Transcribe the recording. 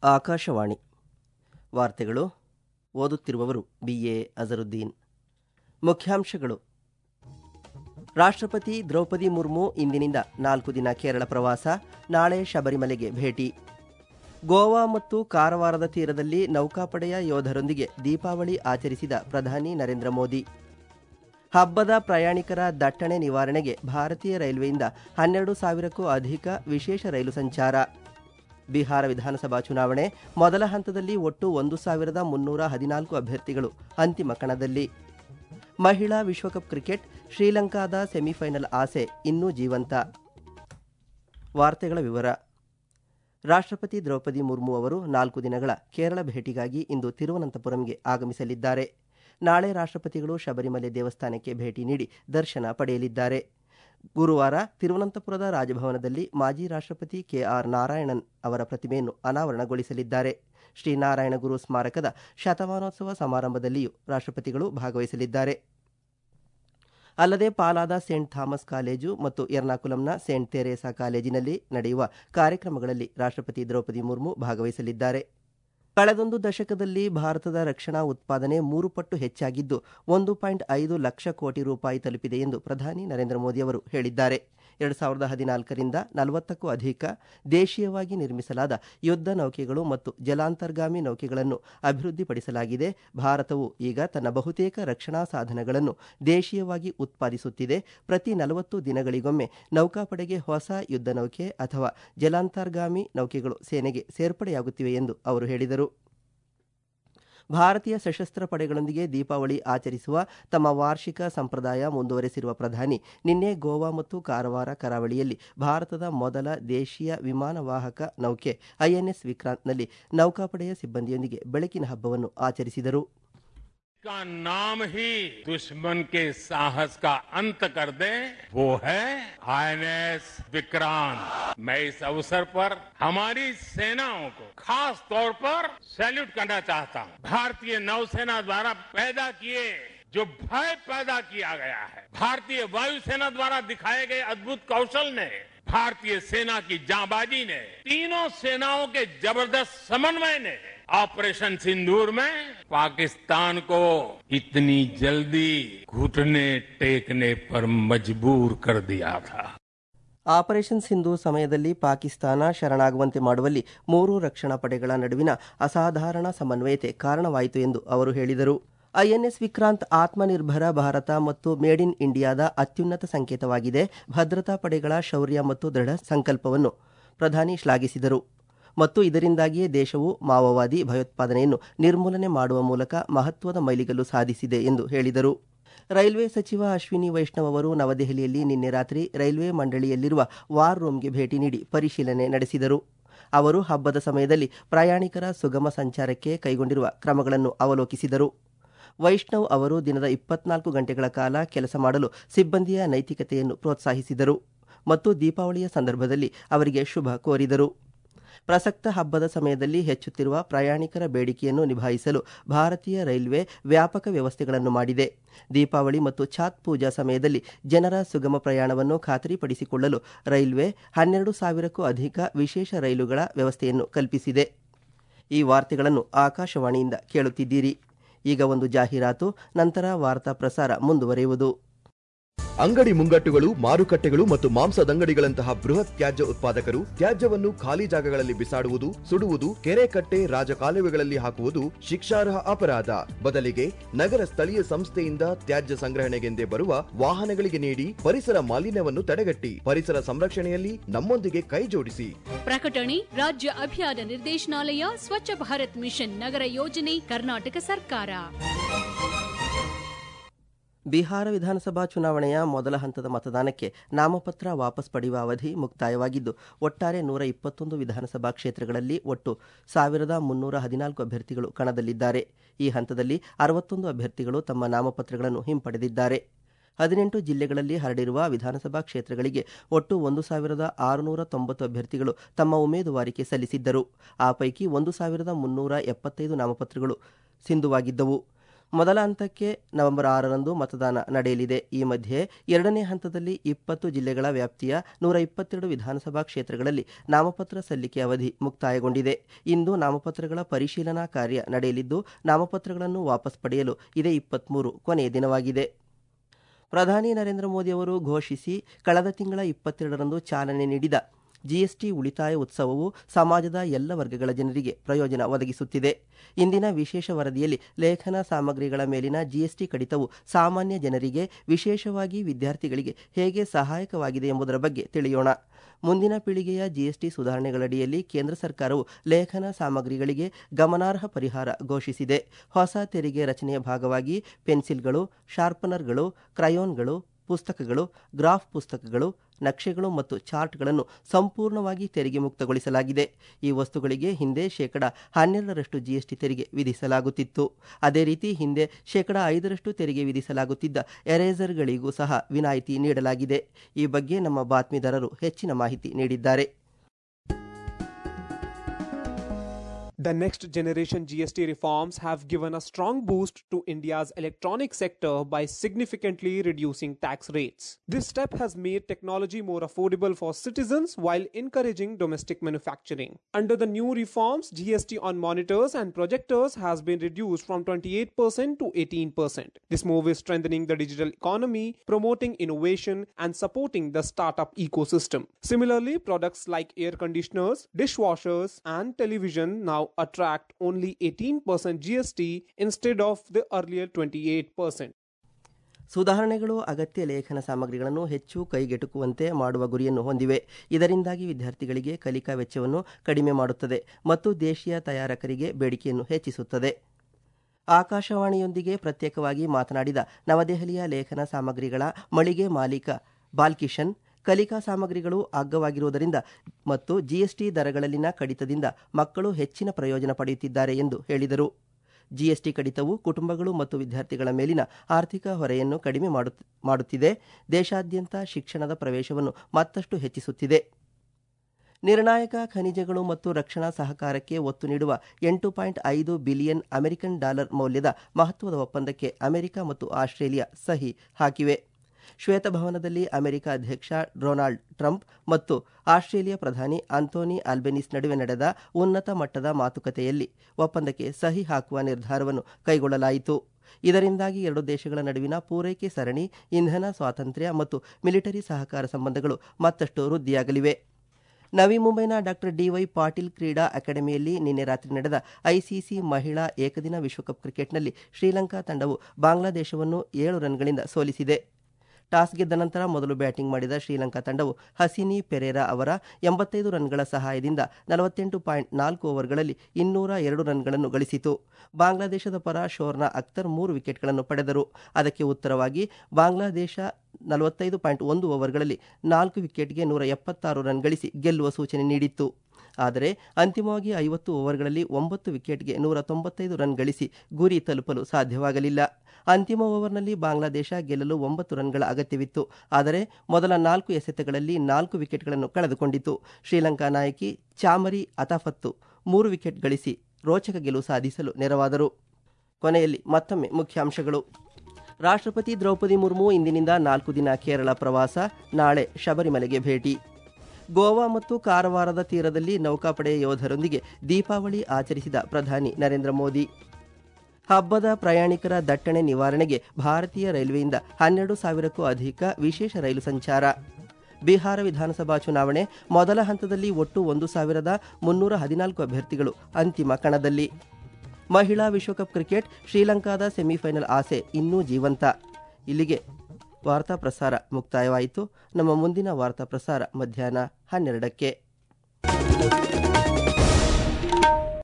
ಆಕಾಶವಾಣಿ ವಾರ್ತೆಗಳು ಓದುತ್ತಿರುವವರು B A Azharuddin ಮುಖ್ಯಾಂಶಗಳು ರಾಷ್ಟ್ರಪತಿ ದ್ರೌಪದಿ ಮುರ್ಮು ಇಂದಿನಿಂದ ನಾಲ್ಕು ದಿನ ಕೇರಳ ಪ್ರವಾಸ ನಾಳೆ ಶಬರಿಮಲೆಗೆ ಭೇಟಿ ಗೋವಾ ಮತ್ತು ಕಾರವಾರದ ತೀರದಲ್ಲಿ ನೌಕಾಪಡೆಯ ಯೋಧರೊಂದಿಗೆ ದೀಪಾವಳಿ ಆಚರಿಸಿದ ಪ್ರಧಾನಿ ನರೇಂದ್ರ ಮೋದಿ ಹಬ್ಬದ ಪ್ರಯಾಣಿಕರ ದಟ್ಟಣೆ ನಿವಾರಣೆಗೆ ಭಾರತೀಯ ರೈಲ್ವೆಯಿಂದ ಹನ್ನೆರಡು ಸಾವಿರಕ್ಕೂ ಅಧಿಕ ವಿಶೇಷ ರೈಲು ಸಂಚಾರ ಬಿಹಾರ ವಿಧಾನಸಭಾ ಚುನಾವಣೆ ಮೊದಲ ಹಂತದಲ್ಲಿ ಒಟ್ಟು ಒಂದು ಸಾವಿರದ ಮುನ್ನೂರ ಹದಿನಾಲ್ಕು ಅಭ್ಯರ್ಥಿಗಳು ಅಂತಿಮ ಕಣದಲ್ಲಿ ಮಹಿಳಾ ವಿಶ್ವಕಪ್ ಕ್ರಿಕೆಟ್ ಶ್ರೀಲಂಕಾದ ಸೆಮಿಫೈನಲ್ ಆಸೆ ಇನ್ನೂ ಜೀವಂತ ವಾರ್ತೆಗಳ ವಿವರ ರಾಷ್ಟ್ರಪತಿ ದ್ರೌಪದಿ ಮುರ್ಮು ಅವರು ನಾಲ್ಕು ದಿನಗಳ ಕೇರಳ ಭೇಟಿಗಾಗಿ ಇಂದು ತಿರುವನಂತಪುರಂಗೆ ಆಗಮಿಸಲಿದ್ದಾರೆ ನಾಳೆ ರಾಷ್ಟ್ರಪತಿಗಳು ಶಬರಿಮಲೆ ದೇವಸ್ಥಾನಕ್ಕೆ ಭೇಟಿ ನೀಡಿ ದರ್ಶನ ಪಡೆಯಲಿದ್ದಾರೆ ಗುರುವಾರ ತಿರುವನಂತಪುರದ ರಾಜಭವನದಲ್ಲಿ ಮಾಜಿ ರಾಷ್ಟ್ರಪತಿ ಕೆಆರ್ ನಾರಾಯಣನ್ ಅವರ ಪ್ರತಿಮೆಯನ್ನು ಅನಾವರಣಗೊಳಿಸಲಿದ್ದಾರೆ ಶ್ರೀನಾರಾಯಣ ಗುರು ಸ್ಮಾರಕದ ಶತಮಾನೋತ್ಸವ ಸಮಾರಂಭದಲ್ಲಿಯೂ ರಾಷ್ಟ್ರಪತಿಗಳು ಭಾಗವಹಿಸಲಿದ್ದಾರೆ ಅಲ್ಲದೆ ಪಾಲಾದ ಸೇಂಟ್ ಥಾಮಸ್ ಕಾಲೇಜು ಮತ್ತು ಎರ್ನಾಕುಲಂನ ಸೇಂಟ್ ತೆರೇಸಾ ಕಾಲೇಜಿನಲ್ಲಿ ನಡೆಯುವ ಕಾರ್ಯಕ್ರಮಗಳಲ್ಲಿ ರಾಷ್ಟ್ರಪತಿ ದ್ರೌಪದಿ ಮುರ್ಮು ಭಾಗವಹಿಸಲಿದ್ದಾರೆ ಕಳೆದೊಂದು ದಶಕದಲ್ಲಿ ಭಾರತದ ರಕ್ಷಣಾ ಉತ್ಪಾದನೆ ಮೂರು ಪಟ್ಟು ಹೆಚ್ಚಾಗಿದ್ದು ಒಂದು ಪಾಯಿಂಟ್ ಐದು ಲಕ್ಷ ಕೋಟಿ ರೂಪಾಯಿ ತಲುಪಿದೆ ಎಂದು ಪ್ರಧಾನಿ ನರೇಂದ್ರ ಮೋದಿ ಅವರು ಹೇಳಿದ್ದಾರೆ ಎರಡು ಸಾವಿರದ ಹದಿನಾಲ್ಕರಿಂದ ನಲವತ್ತಕ್ಕೂ ಅಧಿಕ ದೇಶೀಯವಾಗಿ ನಿರ್ಮಿಸಲಾದ ಯುದ್ಧ ನೌಕೆಗಳು ಮತ್ತು ಜಲಾಂತರ್ಗಾಮಿ ನೌಕೆಗಳನ್ನು ಅಭಿವೃದ್ಧಿಪಡಿಸಲಾಗಿದೆ ಭಾರತವು ಈಗ ತನ್ನ ಬಹುತೇಕ ರಕ್ಷಣಾ ಸಾಧನಗಳನ್ನು ದೇಶೀಯವಾಗಿ ಉತ್ಪಾದಿಸುತ್ತಿದೆ ಪ್ರತಿ ನಲವತ್ತು ದಿನಗಳಿಗೊಮ್ಮೆ ನೌಕಾಪಡೆಗೆ ಹೊಸ ಯುದ್ಧ ನೌಕೆ ಅಥವಾ ಜಲಾಂತರ್ಗಾಮಿ ನೌಕೆಗಳು ಸೇನೆಗೆ ಸೇರ್ಪಡೆಯಾಗುತ್ತಿವೆ ಎಂದು ಅವರು ಹೇಳಿದರು ಭಾರತೀಯ ಸಶಸ್ತ್ರ ಪಡೆಗಳೊಂದಿಗೆ ದೀಪಾವಳಿ ಆಚರಿಸುವ ತಮ್ಮ ವಾರ್ಷಿಕ ಸಂಪ್ರದಾಯ ಮುಂದುವರೆಸಿರುವ ಪ್ರಧಾನಿ ನಿನ್ನೆ ಗೋವಾ ಮತ್ತು ಕಾರವಾರ ಕರಾವಳಿಯಲ್ಲಿ ಭಾರತದ ಮೊದಲ ದೇಶೀಯ ವಿಮಾನವಾಹಕ ನೌಕೆ ಐಎನ್ಎಸ್ ವಿಕ್ರಾಂತ್ನಲ್ಲಿ ನೌಕಾಪಡೆಯ ಸಿಬ್ಬಂದಿಯೊಂದಿಗೆ ಬೆಳಕಿನ ಹಬ್ಬವನ್ನು ಆಚರಿಸಿದರು का नाम ही दुश्मन के साहस का अंत कर दे वो है आईएनएस विक्रांत मैं इस अवसर पर हमारी सेनाओं को खास तौर पर सैल्यूट करना चाहता हूं भारतीय नौसेना द्वारा पैदा किए जो भय पैदा किया गया है भारतीय वायुसेना द्वारा दिखाए गए अद्भुत कौशल ने भारतीय सेना की जाबाजी ने तीनों सेनाओं के जबरदस्त समन्वय ने ऑपरेशन सिंदूर में पाकिस्तान को इतनी जल्दी घुटने टेकने पर मजबूर कर दिया था ಆಪರೇಷನ್ ಸಿಂಧು ಸಮಯದಲ್ಲಿ ಪಾಕಿಸ್ತಾನ ಶರಣಾಗುವಂತೆ ಮಾಡುವಲ್ಲಿ ಮೂರು ರಕ್ಷಣಾ ಪಡೆಗಳ ನಡುವಿನ ಅಸಾಧಾರಣ ಸಮನ್ವಯತೆ ಕಾರಣವಾಯಿತು ಎಂದು ಅವರು ಹೇಳಿದರು ಐಎನ್ಎಸ್ ವಿಕ್ರಾಂತ್ ಆತ್ಮನಿರ್ಭರ ಭಾರತ ಮತ್ತು ಮೇಡ್ ಇನ್ ಇಂಡಿಯಾದ ಅತ್ಯುನ್ನತ ಸಂಕೇತವಾಗಿದೆ ಭದ್ರತಾ ಪಡೆಗಳ ಶೌರ್ಯ ಮತ್ತು ದೃಢ ಸಂಕಲ್ಪವನ್ನು ಪ್ರಧಾನಿ ಶ್ಲಾಘಿಸಿದರು ಮತ್ತು ಇದರಿಂದಾಗಿಯೇ ದೇಶವು ಮಾವೋವಾದಿ ಭಯೋತ್ಪಾದನೆಯನ್ನು ನಿರ್ಮೂಲನೆ ಮಾಡುವ ಮೂಲಕ ಮಹತ್ವದ ಮೈಲಿಗಲ್ಲು ಸಾಧಿಸಿದೆ ಎಂದು ಹೇಳಿದರು ರೈಲ್ವೆ ಸಚಿವ ಅಶ್ವಿನಿ ವೈಷ್ಣವ್ ಅವರು ನವದೆಹಲಿಯಲ್ಲಿ ನಿನ್ನೆ ರಾತ್ರಿ ರೈಲ್ವೆ ಮಂಡಳಿಯಲ್ಲಿರುವ ವಾರ್ ರೂಮ್ಗೆ ಭೇಟಿ ನೀಡಿ ಪರಿಶೀಲನೆ ನಡೆಸಿದರು ಅವರು ಹಬ್ಬದ ಸಮಯದಲ್ಲಿ ಪ್ರಯಾಣಿಕರ ಸುಗಮ ಸಂಚಾರಕ್ಕೆ ಕೈಗೊಂಡಿರುವ ಕ್ರಮಗಳನ್ನು ಅವಲೋಕಿಸಿದರು ವೈಷ್ಣವ್ ಅವರು ದಿನದ ಇಪ್ಪತ್ನಾಲ್ಕು ಗಂಟೆಗಳ ಕಾಲ ಕೆಲಸ ಮಾಡಲು ಸಿಬ್ಬಂದಿಯ ನೈತಿಕತೆಯನ್ನು ಪ್ರೋತ್ಸಾಹಿಸಿದರು ಮತ್ತು ದೀಪಾವಳಿಯ ಸಂದರ್ಭದಲ್ಲಿ ಅವರಿಗೆ ಶುಭ ಕೋರಿದರು ಪ್ರಸಕ್ತ ಹಬ್ಬದ ಸಮಯದಲ್ಲಿ ಹೆಚ್ಚುತ್ತಿರುವ ಪ್ರಯಾಣಿಕರ ಬೇಡಿಕೆಯನ್ನು ನಿಭಾಯಿಸಲು ಭಾರತೀಯ ರೈಲ್ವೆ ವ್ಯಾಪಕ ವ್ಯವಸ್ಥೆಗಳನ್ನು ಮಾಡಿದೆ ದೀಪಾವಳಿ ಮತ್ತು ಛಾತ್ ಪೂಜಾ ಸಮಯದಲ್ಲಿ ಜನರ ಸುಗಮ ಪ್ರಯಾಣವನ್ನು ಖಾತರಿಪಡಿಸಿಕೊಳ್ಳಲು ರೈಲ್ವೆ ಹನ್ನೆರಡು ಸಾವಿರಕ್ಕೂ ಅಧಿಕ ವಿಶೇಷ ರೈಲುಗಳ ವ್ಯವಸ್ಥೆಯನ್ನು ಕಲ್ಪಿಸಿದೆ ಈ ವಾರ್ತೆಗಳನ್ನು ಆಕಾಶವಾಣಿಯಿಂದ ಕೇಳುತ್ತಿದ್ದೀರಿ ಈಗ ಒಂದು ಜಾಹೀರಾತು ನಂತರ ವಾರ್ತಾ ಪ್ರಸಾರ ಮುಂದುವರಿಯುವುದು ಅಂಗಡಿ ಮುಂಗಟ್ಟುಗಳು ಮಾರುಕಟ್ಟೆಗಳು ಮತ್ತು ಮಾಂಸದಂಗಡಿಗಳಂತಹ ಬೃಹತ್ ತ್ಯಾಜ್ಯ ಉತ್ಪಾದಕರು ತ್ಯಾಜ್ಯವನ್ನು ಖಾಲಿ ಜಾಗಗಳಲ್ಲಿ ಬಿಸಾಡುವುದು ಸುಡುವುದು ಕೆರೆ ಕಟ್ಟೆ ರಾಜಕಾಲುವೆಗಳಲ್ಲಿ ಹಾಕುವುದು ಶಿಕ್ಷಾರ್ಹ ಅಪರಾಧ ಬದಲಿಗೆ ನಗರ ಸ್ಥಳೀಯ ಸಂಸ್ಥೆಯಿಂದ ತ್ಯಾಜ್ಯ ಸಂಗ್ರಹಣೆಗೆಂದೇ ಬರುವ ವಾಹನಗಳಿಗೆ ನೀಡಿ ಪರಿಸರ ಮಾಲಿನ್ಯವನ್ನು ತಡೆಗಟ್ಟಿ ಪರಿಸರ ಸಂರಕ್ಷಣೆಯಲ್ಲಿ ನಮ್ಮೊಂದಿಗೆ ಕೈ ಜೋಡಿಸಿ ಪ್ರಕಟಣೆ ರಾಜ್ಯ ಅಭಿಯಾನ ನಿರ್ದೇಶನಾಲಯ ಸ್ವಚ್ಛ ಭಾರತ್ ಮಿಷನ್ ನಗರ ಯೋಜನೆ ಕರ್ನಾಟಕ ಸರ್ಕಾರ ಬಿಹಾರ ವಿಧಾನಸಭಾ ಚುನಾವಣೆಯ ಮೊದಲ ಹಂತದ ಮತದಾನಕ್ಕೆ ನಾಮಪತ್ರ ವಾಪಸ್ ಪಡೆಯುವ ಅವಧಿ ಮುಕ್ತಾಯವಾಗಿದ್ದು ಒಟ್ಟಾರೆ ನೂರ ಇಪ್ಪತ್ತೊಂದು ವಿಧಾನಸಭಾ ಕ್ಷೇತ್ರಗಳಲ್ಲಿ ಒಟ್ಟು ಸಾವಿರದ ಮುನ್ನೂರ ಹದಿನಾಲ್ಕು ಅಭ್ಯರ್ಥಿಗಳು ಕಣದಲ್ಲಿದ್ದಾರೆ ಈ ಹಂತದಲ್ಲಿ ಅರವತ್ತೊಂದು ಅಭ್ಯರ್ಥಿಗಳು ತಮ್ಮ ನಾಮಪತ್ರಗಳನ್ನು ಹಿಂಪಡೆದಿದ್ದಾರೆ ಹದಿನೆಂಟು ಜಿಲ್ಲೆಗಳಲ್ಲಿ ಹರಡಿರುವ ವಿಧಾನಸಭಾ ಕ್ಷೇತ್ರಗಳಿಗೆ ಒಟ್ಟು ಒಂದು ಸಾವಿರದ ಆರುನೂರ ತೊಂಬತ್ತು ಅಭ್ಯರ್ಥಿಗಳು ತಮ್ಮ ಉಮೇದುವಾರಿಕೆ ಸಲ್ಲಿಸಿದ್ದರು ಆ ಪೈಕಿ ಒಂದು ಸಾವಿರದ ಮುನ್ನೂರ ಎಪ್ಪತ್ತೈದು ನಾಮಪತ್ರಗಳು ಸಿಂಧುವಾಗಿದ್ದವು ಮೊದಲ ಹಂತಕ್ಕೆ ನವೆಂಬರ್ ಆರರಂದು ಮತದಾನ ನಡೆಯಲಿದೆ ಈ ಮಧ್ಯೆ ಎರಡನೇ ಹಂತದಲ್ಲಿ ಇಪ್ಪತ್ತು ಜಿಲ್ಲೆಗಳ ವ್ಯಾಪ್ತಿಯ ನೂರ ಇಪ್ಪತ್ತೆರಡು ವಿಧಾನಸಭಾ ಕ್ಷೇತ್ರಗಳಲ್ಲಿ ನಾಮಪತ್ರ ಸಲ್ಲಿಕೆ ಅವಧಿ ಮುಕ್ತಾಯಗೊಂಡಿದೆ ಇಂದು ನಾಮಪತ್ರಗಳ ಪರಿಶೀಲನಾ ಕಾರ್ಯ ನಡೆಯಲಿದ್ದು ನಾಮಪತ್ರಗಳನ್ನು ವಾಪಸ್ ಪಡೆಯಲು ಇದೇ ಇಪ್ಪತ್ಮೂರು ಕೊನೆಯ ದಿನವಾಗಿದೆ ಪ್ರಧಾನಿ ನರೇಂದ್ರ ಮೋದಿ ಅವರು ಘೋಷಿಸಿ ಕಳೆದ ತಿಂಗಳ ಇಪ್ಪತ್ತೆರಡರಂದು ಚಾಲನೆ ನೀಡಿದ ಜಿಎಸ್ಟಿ ಉಳಿತಾಯ ಉತ್ಸವವು ಸಮಾಜದ ಎಲ್ಲ ವರ್ಗಗಳ ಜನರಿಗೆ ಪ್ರಯೋಜನ ಒದಗಿಸುತ್ತಿದೆ ಇಂದಿನ ವಿಶೇಷ ವರದಿಯಲ್ಲಿ ಲೇಖನ ಸಾಮಗ್ರಿಗಳ ಮೇಲಿನ ಜಿಎಸ್ಟಿ ಕಡಿತವು ಸಾಮಾನ್ಯ ಜನರಿಗೆ ವಿಶೇಷವಾಗಿ ವಿದ್ಯಾರ್ಥಿಗಳಿಗೆ ಹೇಗೆ ಸಹಾಯಕವಾಗಿದೆ ಎಂಬುದರ ಬಗ್ಗೆ ತಿಳಿಯೋಣ ಮುಂದಿನ ಪೀಳಿಗೆಯ ಜಿಎಸ್ಟಿ ಸುಧಾರಣೆಗಳಡಿಯಲ್ಲಿ ಕೇಂದ್ರ ಸರ್ಕಾರವು ಲೇಖನ ಸಾಮಗ್ರಿಗಳಿಗೆ ಗಮನಾರ್ಹ ಪರಿಹಾರ ಘೋಷಿಸಿದೆ ಹೊಸ ತೆರಿಗೆ ರಚನೆಯ ಭಾಗವಾಗಿ ಪೆನ್ಸಿಲ್ಗಳು ಶಾರ್ಪನರ್ಗಳು ಕ್ರಯೋನ್ಗಳು ಪುಸ್ತಕಗಳು ಗ್ರಾಫ್ ಪುಸ್ತಕಗಳು ನಕ್ಷೆಗಳು ಮತ್ತು ಚಾರ್ಟ್ಗಳನ್ನು ಸಂಪೂರ್ಣವಾಗಿ ತೆರಿಗೆ ಮುಕ್ತಗೊಳಿಸಲಾಗಿದೆ ಈ ವಸ್ತುಗಳಿಗೆ ಹಿಂದೆ ಶೇಕಡ ಹನ್ನೆರಡರಷ್ಟು ಜಿಎಸ್ಟಿ ತೆರಿಗೆ ವಿಧಿಸಲಾಗುತ್ತಿತ್ತು ಅದೇ ರೀತಿ ಹಿಂದೆ ಶೇಕಡ ಐದರಷ್ಟು ತೆರಿಗೆ ವಿಧಿಸಲಾಗುತ್ತಿದ್ದ ಎರೇಸರ್ಗಳಿಗೂ ಸಹ ವಿನಾಯಿತಿ ನೀಡಲಾಗಿದೆ ಈ ಬಗ್ಗೆ ನಮ್ಮ ಬಾತ್ಮೀದಾರರು ಹೆಚ್ಚಿನ ಮಾಹಿತಿ ನೀಡಿದ್ದಾರೆ The next generation GST reforms have given a strong boost to India's electronic sector by significantly reducing tax rates. This step has made technology more affordable for citizens while encouraging domestic manufacturing. Under the new reforms, GST on monitors and projectors has been reduced from 28% to 18%. This move is strengthening the digital economy, promoting innovation, and supporting the startup ecosystem. Similarly, products like air conditioners, dishwashers, and television now attract only 18% GST instead of the earlier 28%. ಸುಧಾರಣೆಗಳು ಅಗತ್ಯ ಲೇಖನ ಸಾಮಗ್ರಿಗಳನ್ನು ಹೆಚ್ಚು ಕೈಗೆಟುಕುವಂತೆ ಮಾಡುವ ಗುರಿಯನ್ನು ಹೊಂದಿವೆ ಇದರಿಂದಾಗಿ ವಿದ್ಯಾರ್ಥಿಗಳಿಗೆ ಕಲಿಕಾ ವೆಚ್ಚವನ್ನು ಕಡಿಮೆ ಮಾಡುತ್ತದೆ ಮತ್ತು ದೇಶೀಯ ತಯಾರಕರಿಗೆ ಬೇಡಿಕೆಯನ್ನು ಹೆಚ್ಚಿಸುತ್ತದೆ ಆಕಾಶವಾಣಿಯೊಂದಿಗೆ ಪ್ರತ್ಯೇಕವಾಗಿ ಮಾತನಾಡಿದ ನವದೆಹಲಿಯ ಲೇಖನ ಸಾಮಗ್ರಿಗಳ ಮಳಿಗೆ ಮಾಲೀಕ ಬಾಲ್ಕಿಶನ್ ಕಲಿಕಾ ಸಾಮಗ್ರಿಗಳು ಅಗ್ಗವಾಗಿರುವುದರಿಂದ ಮತ್ತು ಜಿಎಸ್ಟಿ ದರಗಳಲ್ಲಿನ ಕಡಿತದಿಂದ ಮಕ್ಕಳು ಹೆಚ್ಚಿನ ಪ್ರಯೋಜನ ಪಡೆಯುತ್ತಿದ್ದಾರೆ ಎಂದು ಹೇಳಿದರು ಜಿಎಸ್ಟಿ ಕಡಿತವು ಕುಟುಂಬಗಳು ಮತ್ತು ವಿದ್ಯಾರ್ಥಿಗಳ ಮೇಲಿನ ಆರ್ಥಿಕ ಹೊರೆಯನ್ನು ಕಡಿಮೆ ಮಾಡುತ್ತಿದೆ ದೇಶಾದ್ಯಂತ ಶಿಕ್ಷಣದ ಪ್ರವೇಶವನ್ನು ಮತ್ತಷ್ಟು ಹೆಚ್ಚಿಸುತ್ತಿದೆ ನಿರ್ಣಾಯಕ ಖನಿಜಗಳು ಮತ್ತು ರಕ್ಷಣಾ ಸಹಕಾರಕ್ಕೆ ಒತ್ತು ನೀಡುವ ಎಂಟು ಪಾಯಿಂಟ್ ಐದು ಬಿಲಿಯನ್ ಅಮೆರಿಕನ್ ಡಾಲರ್ ಮೌಲ್ಯದ ಮಹತ್ವದ ಒಪ್ಪಂದಕ್ಕೆ ಅಮೆರಿಕ ಮತ್ತು ಆಸ್ಟ್ರೇಲಿಯಾ ಸಹಿ ಹಾಕಿವೆ ಶ್ವೇತಭವನದಲ್ಲಿ ಅಮೆರಿಕ ಅಧ್ಯಕ್ಷ ಡೊನಾಲ್ಡ್ ಟ್ರಂಪ್ ಮತ್ತು ಆಸ್ಟ್ರೇಲಿಯಾ ಪ್ರಧಾನಿ ಆಂಥೋನಿ ಆಲ್ಬೆನಿಸ್ ನಡುವೆ ನಡೆದ ಉನ್ನತ ಮಟ್ಟದ ಮಾತುಕತೆಯಲ್ಲಿ ಒಪ್ಪಂದಕ್ಕೆ ಸಹಿ ಹಾಕುವ ನಿರ್ಧಾರವನ್ನು ಕೈಗೊಳ್ಳಲಾಯಿತು ಇದರಿಂದಾಗಿ ಎರಡು ದೇಶಗಳ ನಡುವಿನ ಪೂರೈಕೆ ಸರಣಿ ಇಂಧನ ಸ್ವಾತಂತ್ರ್ಯ ಮತ್ತು ಮಿಲಿಟರಿ ಸಹಕಾರ ಸಂಬಂಧಗಳು ಮತ್ತಷ್ಟು ವೃದ್ಧಿಯಾಗಲಿವೆ ನವಿ ಮುಂಬೈನ ಡಾಕ್ಟರ್ ಡಿವೈ ಪಾಟೀಲ್ ಕ್ರೀಡಾ ಅಕಾಡೆಮಿಯಲ್ಲಿ ನಿನ್ನೆ ರಾತ್ರಿ ನಡೆದ ಐಸಿಸಿ ಮಹಿಳಾ ಏಕದಿನ ವಿಶ್ವಕಪ್ ಕ್ರಿಕೆಟ್ನಲ್ಲಿ ಶ್ರೀಲಂಕಾ ತಂಡವು ಬಾಂಗ್ಲಾದೇಶವನ್ನು ಏಳು ರನ್ಗಳಿಂದ ಸೋಲಿಸಿದೆ ಟಾಸ್ ಗೆದ್ದ ನಂತರ ಮೊದಲು ಬ್ಯಾಟಿಂಗ್ ಮಾಡಿದ ಶ್ರೀಲಂಕಾ ತಂಡವು ಹಸಿನಿ ಪೆರೇರಾ ಅವರ ಎಂಬತ್ತೈದು ರನ್ಗಳ ಸಹಾಯದಿಂದ ನಲವತ್ತೆಂಟು ಪಾಯಿಂಟ್ ನಾಲ್ಕು ಓವರ್ಗಳಲ್ಲಿ ಇನ್ನೂರ ಎರಡು ರನ್ಗಳನ್ನು ಗಳಿಸಿತು ಬಾಂಗ್ಲಾದೇಶದ ಪರ ಶೋರ್ನಾ ಅಖ್ತರ್ ಮೂರು ವಿಕೆಟ್ಗಳನ್ನು ಪಡೆದರು ಅದಕ್ಕೆ ಉತ್ತರವಾಗಿ ಬಾಂಗ್ಲಾದೇಶ ನಲವತ್ತೈದು ಪಾಯಿಂಟ್ ಒಂದು ಓವರ್ಗಳಲ್ಲಿ ನಾಲ್ಕು ವಿಕೆಟ್ಗೆ ನೂರ ಎಪ್ಪತ್ತಾರು ರನ್ ಗಳಿಸಿ ಗೆಲ್ಲುವ ಸೂಚನೆ ನೀಡಿತ್ತು ಆದರೆ ಅಂತಿಮವಾಗಿ ಐವತ್ತು ಓವರ್ಗಳಲ್ಲಿ ಒಂಬತ್ತು ವಿಕೆಟ್ಗೆ ನೂರ ತೊಂಬತ್ತೈದು ರನ್ ಗಳಿಸಿ ಗುರಿ ತಲುಪಲು ಸಾಧ್ಯವಾಗಲಿಲ್ಲ ಅಂತಿಮ ಓವರ್ನಲ್ಲಿ ಬಾಂಗ್ಲಾದೇಶ ಗೆಲ್ಲಲು ಒಂಬತ್ತು ರನ್ಗಳ ಅಗತ್ಯವಿತ್ತು ಆದರೆ ಮೊದಲ ನಾಲ್ಕು ಎಸೆತಗಳಲ್ಲಿ ನಾಲ್ಕು ವಿಕೆಟ್ಗಳನ್ನು ಕಳೆದುಕೊಂಡಿತು ಶ್ರೀಲಂಕಾ ನಾಯಕಿ ಚಾಮರಿ ಅತಾಫತ್ತು ಮೂರು ವಿಕೆಟ್ ಗಳಿಸಿ ರೋಚಕ ಗೆಲುವು ಸಾಧಿಸಲು ನೆರವಾದರು ಕೊನೆಯಲ್ಲಿ ಮತ್ತೊಮ್ಮೆ ಮುಖ್ಯಾಂಶಗಳು ರಾಷ್ಟ್ರಪತಿ ದ್ರೌಪದಿ ಮುರ್ಮು ಇಂದಿನಿಂದ ನಾಲ್ಕು ದಿನ ಕೇರಳ ಪ್ರವಾಸ ನಾಳೆ ಶಬರಿಮಲೆಗೆ ಭೇಟಿ ಗೋವಾ ಮತ್ತು ಕಾರವಾರದ ತೀರದಲ್ಲಿ ನೌಕಾಪಡೆ ಯೋಧರೊಂದಿಗೆ ದೀಪಾವಳಿ ಆಚರಿಸಿದ ಪ್ರಧಾನಿ ನರೇಂದ್ರ ಮೋದಿ ಹಬ್ಬದ ಪ್ರಯಾಣಿಕರ ದಟ್ಟಣೆ ನಿವಾರಣೆಗೆ ಭಾರತೀಯ ರೈಲ್ವೆಯಿಂದ ಹನ್ನೆರಡು ಸಾವಿರಕ್ಕೂ ಅಧಿಕ ವಿಶೇಷ ರೈಲು ಸಂಚಾರ ಬಿಹಾರ ವಿಧಾನಸಭಾ ಚುನಾವಣೆ ಮೊದಲ ಹಂತದಲ್ಲಿ ಒಟ್ಟು ಒಂದು ಸಾವಿರದ ಮುನ್ನೂರ ಹದಿನಾಲ್ಕು ಅಭ್ಯರ್ಥಿಗಳು ಅಂತಿಮ ಕಣದಲ್ಲಿ ಮಹಿಳಾ ವಿಶ್ವಕಪ್ ಕ್ರಿಕೆಟ್ ಶ್ರೀಲಂಕಾದ ಸೆಮಿಫೈನಲ್ ಆಸೆ ಇನ್ನೂ ಜೀವಂತ ಇಲ್ಲಿಗೆ ವಾರ್ತಾ ಪ್ರಸಾರ ಮುಕ್ತಾಯವಾಯಿತು ನಮ್ಮ ಮುಂದಿನ ವಾರ್ತಾ ಪ್ರಸಾರ ಮಧ್ಯಾಹ್ನ ಹನ್ನೆರಡಕ್ಕೆ